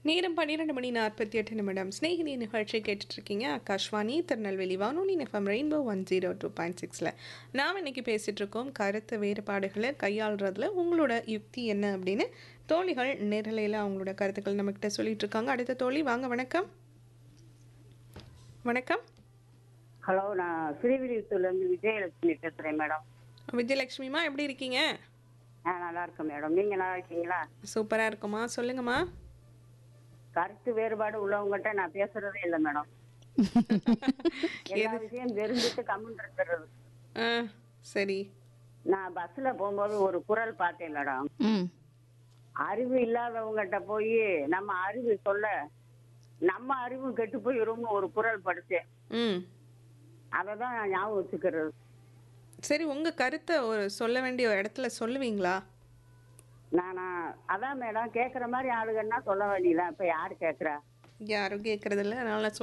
நேரம் பன்னிரெண்டு மணி நாற்பத்தி எட்டு நிமிடம் ஸ்நேகிதி நிகழ்ச்சி கேட்டுட்டு இருக்கீங்க ஆகாஷ்வாணி திருநெல்வேலி வானொலி FM rainbow one zero two point சிக்ஸில் நாம் இன்னைக்கு பேசிகிட்டு இருக்கோம் கருத்து வேறுபாடுகளை கையாளுறதுல உங்களோட யுக்தி என்ன அப்படின்னு தோழிகள் நேரலையில் அவங்களோட கருத்துக்கள் நம்மக்கிட்ட சொல்லிட்டு இருக்காங்க அடுத்த தோழி வாங்க வணக்கம் வணக்கம் ஹலோ நான் ஸ்ரீவில்லிபுத்தூர்லேருந்து விஜயலட்சுமி பேசுகிறேன் மேடம் விஜயலட்சுமிமா எப்படி இருக்கீங்க ஆ நல்லா இருக்கேன் மேடம் நீங்கள் நல்லா இருக்கீங்களா சூப்பராக இருக்குமா சொல்லுங்கம்மா கருத்து வேறுபாடு உள்ளவங்ககிட்ட நான் பேசுறதே இல்லை மேடம் எல்லா விஷயம் தெரிஞ்சுட்டு கம்முன்னு இருக்கிறது ஆ சரி நான் பஸ்ஸில் போகும்போது ஒரு குரல் பார்த்தேன் மேடம் ம் அறிவு இல்லாதவங்ககிட்ட போய் நம்ம அறிவு சொல்ல நம்ம அறிவு கெட்டு போயிரும்னு ஒரு குரல் படித்தேன் ம் அதை தான் நான் ஞாபகம் வச்சுக்கிறது சரி உங்கள் கருத்தை ஒரு சொல்ல வேண்டிய ஒரு இடத்துல சொல்லுவீங்களா நானா அதான் மேடம் கேட்குற மாதிரி ஆளுங்கன்னா சொல்ல வேண்டியதான் இப்போ யார் கேட்குறா யாரும் கேட்கறதில்ல அதனால நான்